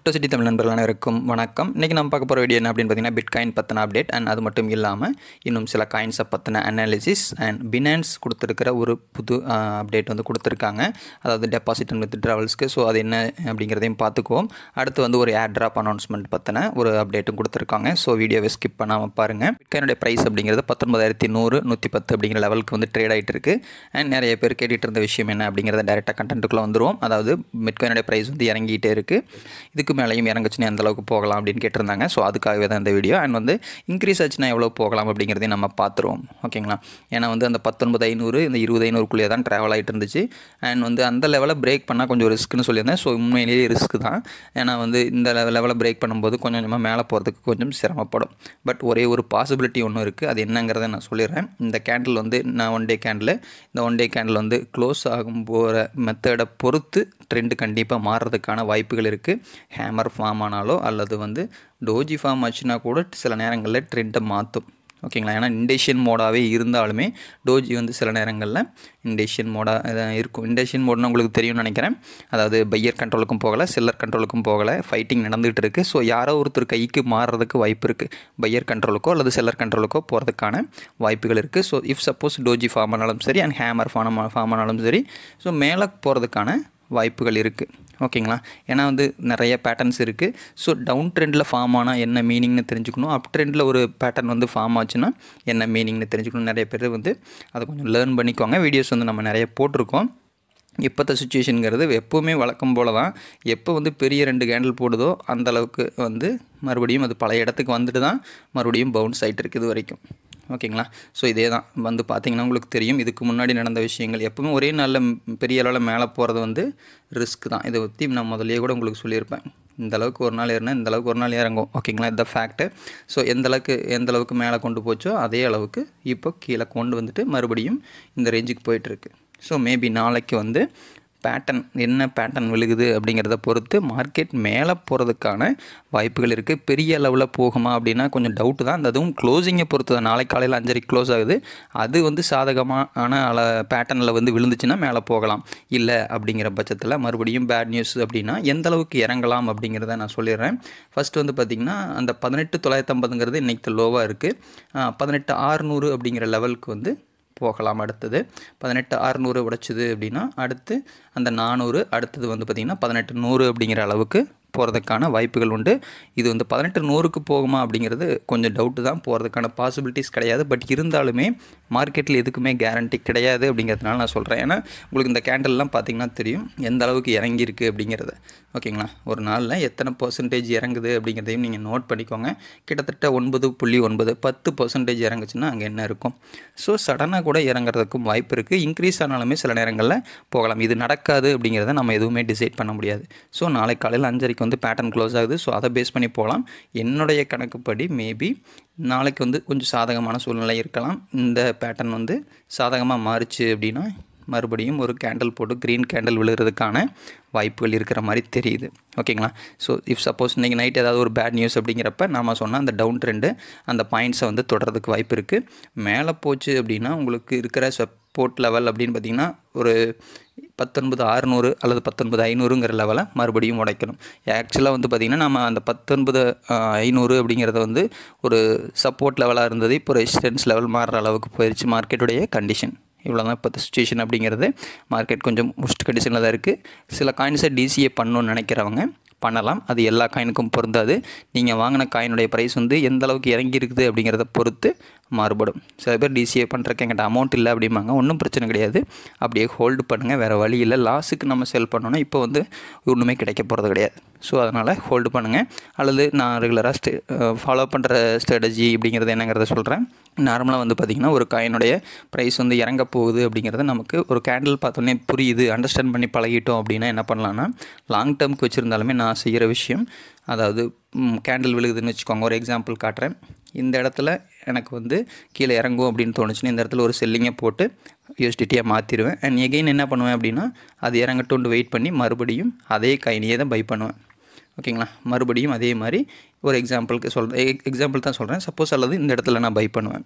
crypto city Tamil நண்பர்கள் அனைவருக்கும் வணக்கம் இன்றைக்கி நம்ம பார்க்க போகிற வீடியோ என்ன அப்படின்னு பார்த்தீங்கன்னா பிட்காயின் பற்றின அப்டேட் அண்ட் அது மட்டும் இல்லாமல் இன்னும் சில காயின்ஸை பற்றின அனாலிசிஸ் அண்ட் பினான்ஸ் கொடுத்துருக்கிற ஒரு புது அப்டேட் வந்து கொடுத்துருக்காங்க அதாவது டெபாசிட் அண்ட் வித் ட்ராவல்ஸ்க்கு ஸோ அது என்ன அப்படிங்கிறதையும் பார்த்துக்குவோம் அடுத்து வந்து ஒரு ஏர் ட்ராப் அனௌன்ஸ்மெண்ட் பற்றின ஒரு அப்டேட்டும் கொடுத்துருக்காங்க ஸோ வீடியோவை ஸ்கிப் பண்ணாமல் பாருங்கள் பிட்காயினுடைய ப்ரைஸ் அப்படிங்கிறது பத்தொன்பதாயிரத்தி நூறு நூற்றி பத்து அப்படிங்கிற லெவலுக்கு வந்து ட்ரேட் ஆகிட்டு இருக்கு அண்ட் நிறைய பேர் கேட்டுட்டு இருந்த விஷயம் என்ன அப்படிங்கிறத டேரெக்டாக கண்டென்ட்டுக்குள்ளே வந்துருவோம் அதாவது பிட்காயினுடைய ப்ரைஸ் வந்து இறங்கிட்டே இருக்குது இதுக்கு மேலேயும் இறங்குச்சுன்னா எந்த அளவுக்கு போகலாம் அப்படின்னு கேட்டிருந்தாங்க ஸோ அதுக்காகவே தான் இந்த வீடியோ அண்ட் வந்து இன்க்ரீஸ் ஆச்சுன்னா எவ்வளோ போகலாம் அப்படிங்கிறதையும் நம்ம பார்த்துருவோம் ஓகேங்களா ஏன்னா வந்து அந்த பத்தொன்பது ஐநூறு இந்த இருபது ஐநூறுக்குள்ளேயே தான் ட்ராவல் ஆகிட்டு இருந்துச்சு அண்ட் வந்து அந்த லெவலை பிரேக் பண்ணால் கொஞ்சம் ரிஸ்க்குன்னு சொல்லியிருந்தேன் ஸோ உண்மையிலேயே ரிஸ்க் தான் ஏன்னா வந்து இந்த லெவலை பிரேக் பண்ணும்போது கொஞ்சம் கொஞ்சமாக மேலே போகிறதுக்கு கொஞ்சம் சிரமப்படும் பட் ஒரே ஒரு பாசிபிலிட்டி ஒன்று இருக்குது அது என்னங்கிறத நான் சொல்லிடுறேன் இந்த கேண்டில் வந்து நான் ஒன் டே கேண்டில் இந்த ஒன் டே கேண்டில் வந்து க்ளோஸ் ஆகும் போகிற மெத்தடை பொறுத்து ட்ரெண்டு கண்டிப்பாக மாறுறதுக்கான வாய்ப்புகள் இருக்குது ஹேமர் ஃபார்ம் ஆனாலோ அல்லது வந்து டோஜி ஃபார்ம் ஆச்சுன்னா கூட சில நேரங்களில் ட்ரெண்டை மாற்றும் ஓகேங்களா ஏன்னா இண்டேஷியன் மோடாகவே இருந்தாலுமே டோஜி வந்து சில நேரங்களில் இண்டேஷியன் மோடாக இருக்கும் இண்டேஷியன் மோட்னு உங்களுக்கு தெரியும்னு நினைக்கிறேன் அதாவது பையர் கண்ட்ரோலுக்கும் போகலை செல்லர் கண்ட்ரோலுக்கும் போகலை ஃபைட்டிங் நடந்துகிட்டு இருக்குது ஸோ யாரோ ஒருத்தர் கைக்கு மாறுறதுக்கு வாய்ப்பு இருக்குது பையர் கண்ட்ரோலுக்கோ அல்லது செல்லர் கண்ட்ரோலுக்கோ போகிறதுக்கான வாய்ப்புகள் இருக்குது so if suppose doji form ஆனாலும் சரி அண்ட் ஹேமர் ஃபார்ம் ஃபார்ம் ஆனாலும் சரி ஸோ மேலே போகிறதுக்கான வாய்ப்புகள் இருக்குது ஓகேங்களா ஏன்னா வந்து நிறைய பேட்டர்ன்ஸ் இருக்குது ஸோ டவுன் ட்ரெண்டில் ஃபார்ம் ஆனால் என்ன மீனிங்னு தெரிஞ்சுக்கணும் அப் ட்ரெண்டில் ஒரு பேட்டர்ன் வந்து ஃபார்ம் ஆச்சுன்னா என்ன மீனிங்னு தெரிஞ்சுக்கணும் நிறைய பேர் வந்து அதை கொஞ்சம் லேர்ன் பண்ணிக்கோங்க வீடியோஸ் வந்து நம்ம நிறைய போட்டிருக்கோம் இப்போத்த சுச்சுவேஷனுங்கிறது எப்போவுமே வழக்கம் போல தான் எப்போ வந்து பெரிய ரெண்டு கேண்டில் போடுதோ அந்த அளவுக்கு வந்து மறுபடியும் அது பழைய இடத்துக்கு வந்துட்டு தான் மறுபடியும் பவுன்ஸ் ஆகிட்டு இருக்குது வரைக்கும் ஓகேங்களா ஸோ இதே தான் வந்து பார்த்திங்கன்னா உங்களுக்கு தெரியும் இதுக்கு முன்னாடி நடந்த விஷயங்கள் எப்பவுமே ஒரே நாளில் பெரிய அளவில் மேலே போகிறது வந்து ரிஸ்க் தான் இதை பற்றி நான் முதல்லயே கூட உங்களுக்கு சொல்லியிருப்பேன் இந்த அளவுக்கு ஒரு நாள் ஏறினா இந்த அளவுக்கு ஒரு நாள் இறங்கும் ஓகேங்களா இந்த ஃபேக்ட்டு ஸோ எந்த அளவுக்கு எந்த அளவுக்கு மேலே கொண்டு போச்சோ அதே அளவுக்கு இப்போ கீழே கொண்டு வந்துட்டு மறுபடியும் இந்த ரேஞ்சுக்கு போயிட்டுருக்கு ஸோ மேபி நாளைக்கு வந்து பேட்டன் என்ன பேட்டன் விழுகுது அப்படிங்கிறத பொறுத்து மார்க்கெட் மேலே போகிறதுக்கான வாய்ப்புகள் இருக்குது பெரிய அளவில் போகுமா அப்படின்னா கொஞ்சம் டவுட்டு தான் அந்த அதுவும் க்ளோசிங்கை பொறுத்து தான் நாளை காலையில் அஞ்சரைக்கு க்ளோஸ் ஆகுது அது வந்து சாதகமான அள பேட்டர்னில் வந்து விழுந்துச்சுன்னா மேலே போகலாம் இல்லை அப்படிங்கிற பட்சத்தில் மறுபடியும் பேட் நியூஸ் அப்படின்னா எந்த அளவுக்கு இறங்கலாம் அப்படிங்கிறத நான் சொல்லிடுறேன் ஃபஸ்ட்டு வந்து பார்த்திங்கன்னா அந்த பதினெட்டு தொள்ளாயிரத்தி ஐம்பதுங்கிறது இன்றைக்கி லோவாக இருக்குது பதினெட்டு ஆறுநூறு அப்படிங்கிற லெவலுக்கு வந்து போகலாம் அடுத்தது பதினெட்டு அறநூறு உடைச்சிது அப்படின்னா அடுத்து அந்த நானூறு அடுத்தது வந்து பார்த்திங்கன்னா பதினெட்டு நூறு அப்படிங்கிற அளவுக்கு போகிறதுக்கான வாய்ப்புகள் உண்டு இது வந்து பதினெட்டு நூறுக்கு போகுமா அப்படிங்கிறது கொஞ்சம் டவுட்டு தான் போகிறதுக்கான பாசிபிலிட்டிஸ் கிடையாது பட் இருந்தாலுமே மார்க்கெட்டில் எதுக்குமே கேரண்டி கிடையாது அப்படிங்கிறதுனால நான் சொல்கிறேன் ஏன்னா உங்களுக்கு இந்த கேண்டல்லாம் பார்த்திங்கன்னா தெரியும் எந்த அளவுக்கு இறங்கியிருக்கு அப்படிங்கிறத ஓகேங்களா ஒரு நாளில் எத்தனை பர்சன்டேஜ் இறங்குது அப்படிங்கிறதையும் நீங்கள் நோட் பண்ணிக்கோங்க கிட்டத்தட்ட ஒன்பது புள்ளி ஒன்பது பத்து பர்சன்டேஜ் இறங்குச்சுன்னா அங்கே என்ன இருக்கும் ஸோ சடனாக கூட இறங்குறதுக்கும் வாய்ப்பு இருக்குது இன்க்ரீஸ் ஆனாலுமே சில நேரங்களில் போகலாம் இது நடக்காது அப்படிங்கிறத நம்ம எதுவுமே டிசைட் பண்ண முடியாது ஸோ நாளை காலையில் அஞ்சரைக்கு வந்து பேட்டர்ன் க்ளோஸ் ஆகுது ஸோ அதை பேஸ் பண்ணி போகலாம் என்னுடைய கணக்குப்படி மேபி நாளைக்கு வந்து கொஞ்சம் சாதகமான சூழ்நிலை இருக்கலாம் இந்த பேட்டர்ன் வந்து சாதகமாக மாறுச்சு அப்படின்னா மறுபடியும் ஒரு கேண்டில் போட்டு க்ரீன் கேண்டில் விழுகிறதுக்கான வாய்ப்புகள் இருக்கிற மாதிரி தெரியுது ஓகேங்களா ஸோ இஃப் சப்போஸ் இன்றைக்கி நைட் ஏதாவது ஒரு பேட் நியூஸ் அப்படிங்கிறப்ப நாம் சொன்னால் அந்த டவுன் ட்ரெண்டு அந்த பாயிண்ட்ஸை வந்து தொடர்றதுக்கு வாய்ப்பு இருக்குது மேலே போச்சு அப்படின்னா உங்களுக்கு இருக்கிற சப்போர்ட் லெவல் அப்படின்னு பார்த்திங்கன்னா ஒரு பத்தொன்பது அறுநூறு அல்லது பத்தொன்பது ஐநூறுங்கிற லெவலை மறுபடியும் உடைக்கணும் ஆக்சுவலாக வந்து பார்த்திங்கன்னா நம்ம அந்த பத்தொன்பது ஐநூறு அப்படிங்கிறத வந்து ஒரு சப்போர்ட் லெவலாக இருந்தது இப்போ ரெசிஸ்டன்ஸ் லெவல் மாறுற அளவுக்கு போயிடுச்சு மார்க்கெட்டுடைய கண்டிஷன் இவ்வளோ தான் இப்போ சுச்சுவேஷன் அப்படிங்கிறது மார்க்கெட் கொஞ்சம் முஸ்ட் கண்டிஷனில் தான் இருக்குது சில காயின்ஸை டிசிஏ பண்ணணும்னு நினைக்கிறவங்க பண்ணலாம் அது எல்லா காயினுக்கும் பொருந்தாது நீங்கள் வாங்கின காயினுடைய ப்ரைஸ் வந்து எந்த அளவுக்கு இறங்கி இருக்குது அப்படிங்கிறத பொறுத்து மாறுபடும் சில பேர் டிசிஏ பண்ணுறக்கு எங்கிட்ட அமௌண்ட் இல்லை அப்படிம்பாங்க ஒன்றும் பிரச்சனை கிடையாது அப்படியே ஹோல்டு பண்ணுங்கள் வேறு வழி இல்லை லாஸுக்கு நம்ம செல் பண்ணோன்னா இப்போ வந்து ஒன்றுமே கிடைக்க போகிறது கிடையாது ஸோ அதனால் ஹோல்டு பண்ணுங்கள் அல்லது நான் ரெகுலராக ஸ்டே ஃபாலோ பண்ணுற ஸ்ட்ராட்டஜி அப்படிங்கிறது என்னங்கிறத சொல்கிறேன் நார்மலாக வந்து பார்த்திங்கன்னா ஒரு காயினுடைய ப்ரைஸ் வந்து இறங்க போகுது அப்படிங்கிறது நமக்கு ஒரு கேண்டில் பார்த்தோன்னே புரியுது அண்டர்ஸ்டாண்ட் பண்ணி பழகிட்டோம் அப்படின்னா என்ன பண்ணலான்னா லாங் டேர்முக்கு வச்சுருந்தாலுமே நான் செய்கிற விஷயம் அதாவது கேண்டில் விழுகுதுன்னு வச்சுக்கோங்க ஒரு எக்ஸாம்பிள் காட்டுறேன் இந்த இடத்துல எனக்கு வந்து கீழே இறங்கும் அப்படின்னு தோணுச்சுன்னா இந்த இடத்துல ஒரு செல்லிங்கை போட்டு யூஎஸ்டிடியாக மாற்றிடுவேன் அண்ட் எகெயின் என்ன பண்ணுவேன் அப்படின்னா அது இறங்கட்டும்னு வெயிட் பண்ணி மறுபடியும் அதே காயினியே தான் பை பண்ணுவேன் ஓகேங்களா மறுபடியும் அதே மாதிரி ஒரு எக்ஸாம்பிளுக்கு சொல்கிறேன் எக்ஸாம்பிள் தான் சொல்கிறேன் சப்போஸ் அல்லது இந்த இடத்துல நான் பை பண்ணுவேன்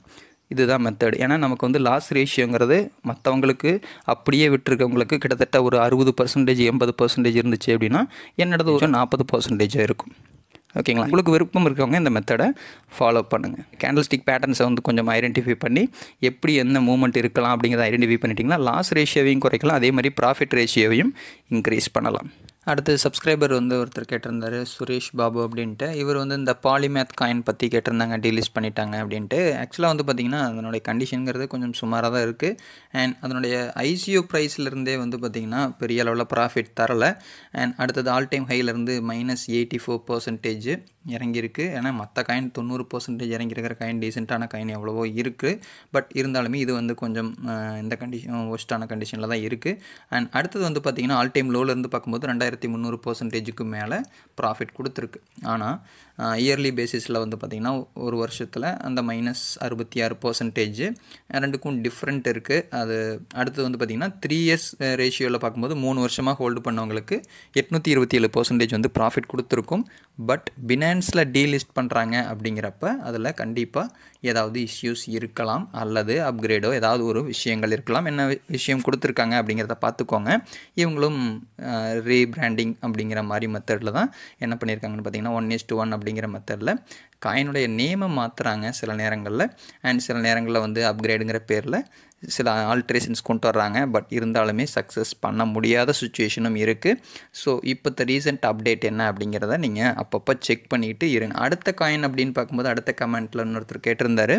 இதுதான் மெத்தட் ஏன்னா நமக்கு வந்து லாஸ் ரேஷியோங்கிறது மற்றவங்களுக்கு அப்படியே விட்டுருக்கவங்களுக்கு கிட்டத்தட்ட ஒரு அறுபது பர்சன்டேஜ் எண்பது பர்சன்டேஜ் இருந்துச்சு அப்படின்னா என்னோடது ஒரு நாற்பது பர்சன்டேஜாக இருக்கும் ஓகேங்களா உங்களுக்கு விருப்பம் இருக்கவங்க இந்த மெத்தடை ஃபாலோ பண்ணுங்கள் கேண்டில் ஸ்டிக் பேட்டர்ன்ஸை வந்து கொஞ்சம் ஐடென்டிஃபை பண்ணி எப்படி என்ன மூவ்மெண்ட் இருக்கலாம் அப்படிங்கிறத ஐடென்டிஃபை பண்ணிட்டீங்கன்னா லாஸ் ரேஷியோவையும் குறைக்கலாம் அதே மாதிரி ப்ராஃபிட் ரேஷியோவையும் இன்க்ரீஸ் பண்ணலாம் அடுத்து சப்ஸ்கிரைபர் வந்து ஒருத்தர் கேட்டிருந்தாரு சுரேஷ் பாபு அப்படின்ட்டு இவர் வந்து இந்த பாலிமேத் காயின் பற்றி கேட்டிருந்தாங்க டீலிஸ்ட் பண்ணிட்டாங்க அப்படின்ட்டு ஆக்சுவலாக வந்து பார்த்திங்கன்னா அதனுடைய கண்டிஷனுங்கிறது கொஞ்சம் சுமாராக தான் இருக்குது அண்ட் அதனுடைய ஐசிஓ ப்ரைஸ்லேருந்தே வந்து பார்த்திங்கன்னா பெரிய அளவில் ப்ராஃபிட் தரலை அண்ட் அடுத்தது ஆல் டைம் ஹைலேருந்து மைனஸ் எயிட்டி ஃபோர் பர்சன்டேஜ் இறங்கியிருக்கு ஏன்னா மற்ற காயின் தொண்ணூறு பர்சன்டேஜ் இறங்கியிருக்கிற காயின் டீசெண்டான காயின் எவ்வளவோ இருக்குது பட் இருந்தாலுமே இது வந்து கொஞ்சம் இந்த கண்டிஷன் ஒஸ்ட்டான கண்டிஷனில் தான் இருக்குது அண்ட் அடுத்தது வந்து பார்த்திங்கன்னா ஆல் டைம் லோலேருந்து பார்க்கும்போது ரெண்டாயிரத்தி முந்நூறு பர்சன்டேஜுக்கு மேலே ப்ராஃபிட் கொடுத்துருக்கு ஆனால் இயர்லி பேசிஸில் வந்து பார்த்திங்கன்னா ஒரு வருஷத்தில் அந்த மைனஸ் அறுபத்தி ஆறு பர்சன்டேஜ் ரெண்டுக்கும் டிஃப்ரெண்ட் இருக்குது அது அடுத்தது வந்து பார்த்திங்கன்னா த்ரீ இயர்ஸ் ரேஷியோவில் பார்க்கும்போது மூணு வருஷமாக ஹோல்டு பண்ணவங்களுக்கு எட்நூற்றி இருபத்தி ஏழு பர்சன்டேஜ் வந்து ப்ராஃபிட் கொடுத்துருக்கும் பட் பினான்ஸில் டீலிஸ்ட் பண்ணுறாங்க அப்படிங்கிறப்ப அதில் கண்டிப்பாக ஏதாவது இஷ்யூஸ் இருக்கலாம் அல்லது அப்கிரேடோ ஏதாவது ஒரு விஷயங்கள் இருக்கலாம் என்ன விஷயம் கொடுத்துருக்காங்க அப்படிங்கிறத பார்த்துக்கோங்க இவங்களும் ரீபிராண்டிங் அப்படிங்கிற மாதிரி மெத்தடில் தான் என்ன பண்ணியிருக்காங்கன்னு பார்த்தீங்கன்னா ஒன் இஸ் டு ஒன் அப்படிங்கிற மெத்தடில் காயினுடைய நேமை மாற்றுறாங்க சில நேரங்களில் அண்ட் சில நேரங்களில் வந்து அப்கிரேடுங்கிற பேரில் சில ஆல்ட்ரேஷன்ஸ் கொண்டு வர்றாங்க பட் இருந்தாலுமே சக்ஸஸ் பண்ண முடியாத சுச்சுவேஷனும் இருக்குது ஸோ இப்போ ரீசெண்ட் அப்டேட் என்ன அப்படிங்கிறத நீங்கள் அப்பப்போ செக் பண்ணிவிட்டு இருங்க அடுத்த காயின் அப்படின்னு பார்க்கும்போது அடுத்த கமெண்ட்டில் இன்னொருத்தர் கேட்டிருந்தாரு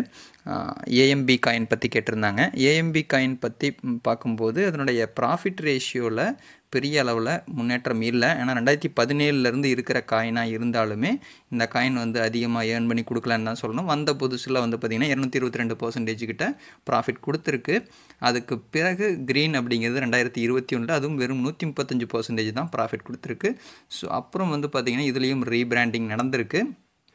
ஏஎம்பி காயின் பற்றி கேட்டிருந்தாங்க ஏஎம்பி காயின் பற்றி பார்க்கும்போது அதனுடைய ப்ராஃபிட் ரேஷியோவில் பெரிய அளவில் முன்னேற்றம் இல்லை ஏன்னா ரெண்டாயிரத்தி பதினேழுலேருந்து இருக்கிற காயினாக இருந்தாலுமே இந்த காயின் வந்து அதிகமாக ஏர்ன் பண்ணி கொடுக்கலன்னு தான் சொல்லணும் வந்த புதுசில் வந்து பார்த்திங்கன்னா இரநூத்தி இருபத்தி ரெண்டு பர்சன்டேஜ் கிட்ட ப்ராஃபிட் கொடுத்துருக்கு அதுக்கு பிறகு க்ரீன் அப்படிங்கிறது ரெண்டாயிரத்தி இருபத்தி ஒன்றில் அதுவும் வெறும் நூற்றி முப்பத்தஞ்சு பர்சன்டேஜ் தான் ப்ராஃபிட் கொடுத்துருக்கு ஸோ அப்புறம் வந்து பார்த்திங்கன்னா இதுலேயும் ரீபிராண்டிங் நடந்திருக்கு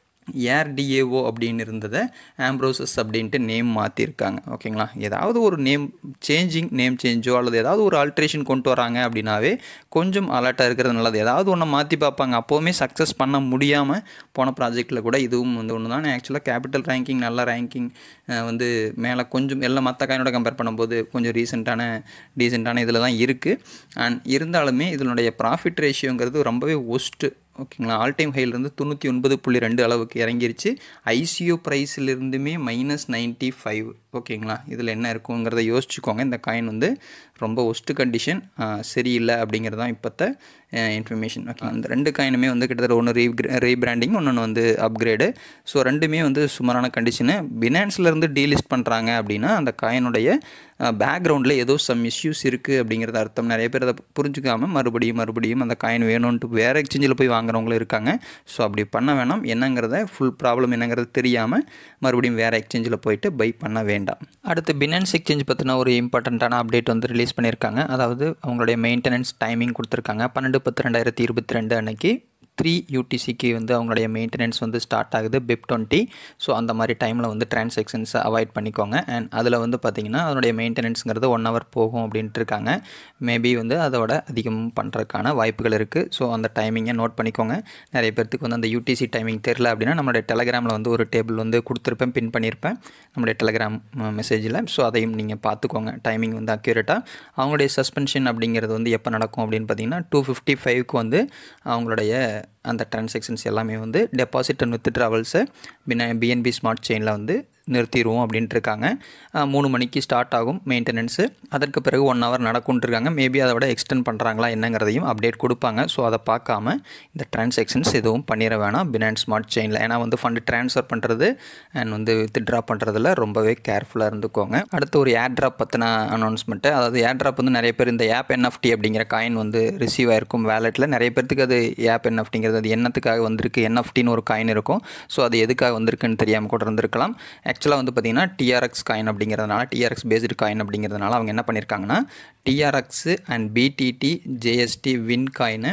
ஏர் டிஏஓ அப்படின்னு இருந்ததை ஆம்ப்ரோசஸ் அப்படின்ட்டு நேம் மாற்றிருக்காங்க ஓகேங்களா ஏதாவது ஒரு நேம் சேஞ்சிங் நேம் சேஞ்சோ அல்லது ஏதாவது ஒரு ஆல்ட்ரேஷன் கொண்டு வராங்க அப்படின்னாவே கொஞ்சம் அலர்ட்டாக இருக்கிறது நல்லது ஏதாவது ஒன்று மாற்றி பார்ப்பாங்க அப்போவுமே சக்ஸஸ் பண்ண முடியாமல் போன ப்ராஜெக்ட்டில் கூட இதுவும் வந்து ஒன்று தான் ஆக்சுவலாக கேபிட்டல் ரேங்கிங் நல்ல ரேங்கிங் வந்து மேலே கொஞ்சம் எல்லாம் மற்ற காயினோட கம்பேர் பண்ணும்போது கொஞ்சம் ரீசெண்டான டீசெண்டான இதில் தான் இருக்குது அண்ட் இருந்தாலுமே இதனுடைய ப்ராஃபிட் ரேஷியோங்கிறது ரொம்பவே ஒஸ்ட்டு ஓகேங்களா ஆல் டைம் ஹைலேருந்து தொண்ணூற்றி ஒன்பது புள்ளி ரெண்டு அளவுக்கு இறங்கிருச்சு ஐசிஓ ப்ரைஸ்லேருந்துமே மைனஸ் நைன்ட்டி ஃபைவ் ஓகேங்களா இதில் என்ன இருக்குங்கிறத யோசிச்சுக்கோங்க இந்த காயின் வந்து ரொம்ப ஒஸ்ட்டு கண்டிஷன் சரியில்லை அப்படிங்கிறது தான் இப்போத்த இன்ஃபர்மேஷன் ஓகே அந்த ரெண்டு காயினுமே வந்து கிட்டத்தட்ட ஒன்று ரீ ரீபிராண்டிங் ஒன்று வந்து அப்கிரேடு ஸோ ரெண்டுமே வந்து சுமாரான கண்டிஷனு பினான்ஸ்லேருந்து டீலிஸ்ட் பண்ணுறாங்க அப்படின்னா அந்த காயினுடைய பேக்ரவுண்டில் ஏதோ சம் இஷ்யூஸ் இருக்குது அப்படிங்கிறது அர்த்தம் நிறைய பேர் அதை புரிஞ்சுக்காமல் மறுபடியும் மறுபடியும் அந்த காயின் வேணும்ன்ட்டு வேறு எக்ஸ்சேஞ்சில் போய் வாங்குறவங்களும் இருக்காங்க ஸோ அப்படி பண்ண வேணாம் என்னங்கிறத ஃபுல் ப்ராப்ளம் என்னங்கிறது தெரியாமல் மறுபடியும் வேறு எக்ஸ்சேஞ்சில் போயிட்டு பை பண்ண வேண்டாம் அடுத்து பினான்ஸ் எக்ஸ்சேஞ்ச் பற்றின ஒரு இம்பார்ட்டண்ட்டான அப்டேட் வந்து ரிலீஸ் பண்ணியிருக்காங்க அதாவது அவங்களுடைய மெயின்டெனன்ஸ் டைமிங் கொடுத்துருக்காங்க பன்னெண்டு பத்து ரெண்டாயிரத்தி இருபத்தி ரெண்டு அன்னைக்கு த்ரீ யூடிசிக்கு வந்து அவங்களுடைய மெயின்டெனன்ஸ் வந்து ஸ்டார்ட் ஆகுது பிப் டுவெண்ட்டி ஸோ அந்த மாதிரி டைமில் வந்து டிரான்சாக்ஷன்ஸை அவாய்ட் பண்ணிக்கோங்க அண்ட் அதில் வந்து பார்த்திங்கன்னா அதனுடைய மெயின்டெனன்ஸுங்கிறது ஒன் ஹவர் போகும் அப்படின்ட்டு இருக்காங்க மேபி வந்து அதோட அதிகமும் பண்ணுறதுக்கான வாய்ப்புகள் இருக்குது ஸோ அந்த டைமிங்கை நோட் பண்ணிக்கோங்க நிறைய பேர்த்துக்கு வந்து அந்த யூடிசி டைமிங் தெரில அப்படின்னா நம்மளுடைய டெலகிராமில் வந்து ஒரு டேபிள் வந்து கொடுத்துருப்பேன் பின் பண்ணியிருப்பேன் நம்மளுடைய டெலகிராம் மெசேஜில் ஸோ அதையும் நீங்கள் பார்த்துக்கோங்க டைமிங் வந்து அக்யூரேட்டாக அவங்களுடைய சஸ்பென்ஷன் அப்படிங்கிறது வந்து எப்போ நடக்கும் அப்படின்னு பார்த்தீங்கன்னா டூ ஃபிஃப்டி ஃபைவ்க்கு வந்து அவங்களுடைய அந்த டிரான்சாக்ஷன்ஸ் எல்லாமே வந்து டெபாசிட் அண்ட் வித் ட்ராவல்ஸை பின பிஎன்பி ஸ்மார்ட் செயினில் வந்து நிறுத்திடுவோம் அப்படின்ட்டு இருக்காங்க மூணு மணிக்கு ஸ்டார்ட் ஆகும் மெயின்டெனன்ஸு அதற்கு பிறகு ஒன் ஹவர் நடக்கும்ன்ட்ருக்காங்க மேபி அதை விட எக்ஸ்டெண்ட் பண்ணுறாங்களா என்னங்கிறதையும் அப்டேட் கொடுப்பாங்க ஸோ அதை பார்க்காம இந்த டிரான்சாக்ஷன்ஸ் எதுவும் பண்ணிட வேணாம் பினான்ஸ் ஸ்மார்ட் செயினில் ஏன்னா வந்து ஃபண்டு ட்ரான்ஸ்ஃபர் பண்ணுறது அண்ட் வந்து வித்ட்ரா பண்ணுறதுல ரொம்பவே கேர்ஃபுல்லாக இருந்துக்கோங்க அடுத்து ஒரு ஏர் ட்ராப் பற்றின அனௌன்ஸ்மெண்ட்டு அதாவது ஏர் ட்ராப் வந்து நிறைய பேர் இந்த ஆப் என்எஃப்டி அப்படிங்கிற காயின் வந்து ரிசீவ் ஆயிருக்கும் வேலெட்டில் நிறைய பேர்த்துக்கு அது ஆப் என்எஃப்டிங்கிறது அது என்னத்துக்காக வந்திருக்கு என்எஃப்டின்னு ஒரு காயின் இருக்கும் ஸோ அது எதுக்காக வந்திருக்குன்னு தெரியாமல் கூட இருந்திருக்கலாம் ஆக்சுவலாக வந்து பார்த்திங்கன்னா டிஆர்எக்ஸ் காயின் அப்படிங்கிறதுனால டிஆர்எக்ஸ் பேஸ்டு காயின் அப்படிங்கிறதுனால அவங்க என்ன பண்ணியிருக்காங்கன்னா TRX and BTT JST win coin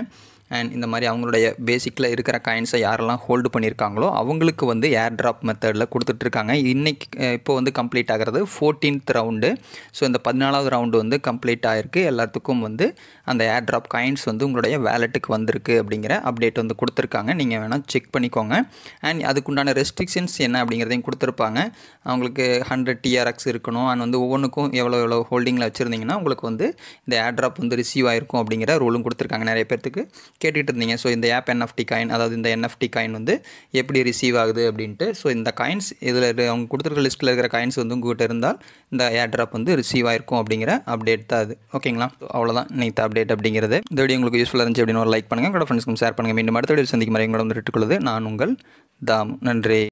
and இந்த மாதிரி அவங்களுடைய பேசிக்கில் இருக்கிற காயின்ஸை யாரெல்லாம் ஹோல்டு பண்ணியிருக்காங்களோ அவங்களுக்கு வந்து ஏர் ட்ராப் மெத்தடில் கொடுத்துட்ருக்காங்க இன்றைக்கி இப்போ வந்து கம்ப்ளீட் ஆகிறது ஃபோர்டீன்த் ரவுண்டு ஸோ இந்த பதினாலாவது ரவுண்டு வந்து கம்ப்ளீட் ஆகிருக்கு எல்லாத்துக்கும் வந்து அந்த ஏர் ட்ராப் காயின்ஸ் வந்து உங்களுடைய வேலெட்டுக்கு வந்திருக்கு அப்படிங்கிற அப்டேட் வந்து கொடுத்துருக்காங்க நீங்கள் வேணால் செக் பண்ணிக்கோங்க அண்ட் அதுக்குண்டான ரெஸ்ட்ரிக்ஷன்ஸ் என்ன அப்படிங்கிறதையும் கொடுத்துருப்பாங்க அவங்களுக்கு ஹண்ட்ரட் டிஆர்எக்ஸ் இருக்கணும் அண்ட் வந்து ஒவ்வொன்றுக்கும் எவ்வளோ எவ்வளோ ஹோல்டிங்கில் வச்சுருந்தீங்கன்னா உங்களுக்கு வந்து இந்த ஏர் ட்ராப் வந்து ரிசீவ் ஆயிருக்கும் அப்படிங்கிற ரூலும் கொடுத்துருக்காங்க நிறைய பேர்த்துக்கு கேட்டுட்டு இருந்தீங்க ஸோ இந்த ஆப் என்எஃப்டி காயின் அதாவது இந்த என்எஃப்டி காயின் வந்து எப்படி ரிசீவ் ஆகுது அப்படின்ட்டு ஸோ இந்த காயின்ஸ் இதில் அவங்க கொடுத்துருக்க லிஸ்ட்டில் இருக்கிற காயின்ஸ் வந்து உங்கள்கிட்ட இருந்தால் இந்த ஏர் ட்ராப் வந்து ரிசீவ் ஆயிருக்கும் அப்படிங்கிற அப்டேட் தான் அது ஓகேங்களா So, அவ்வளோதான் நேற்று அப்டேட் அப்படிங்கிறது இந்த வீடியோ உங்களுக்கு யூஸ்ஃபுல்லாக இருந்துச்சு அப்படின்னு ஒரு லைக் பண்ணுங்கள் உங்களோட ஃப்ரெண்ட்ஸ்க்கும் ஷேர் பண்ணுங்கள் மீண்டும் அடுத்த வீடியோ சந்திக்கும் வரை உங்களோட வந்து நான் உங்கள் தாம் நன்றி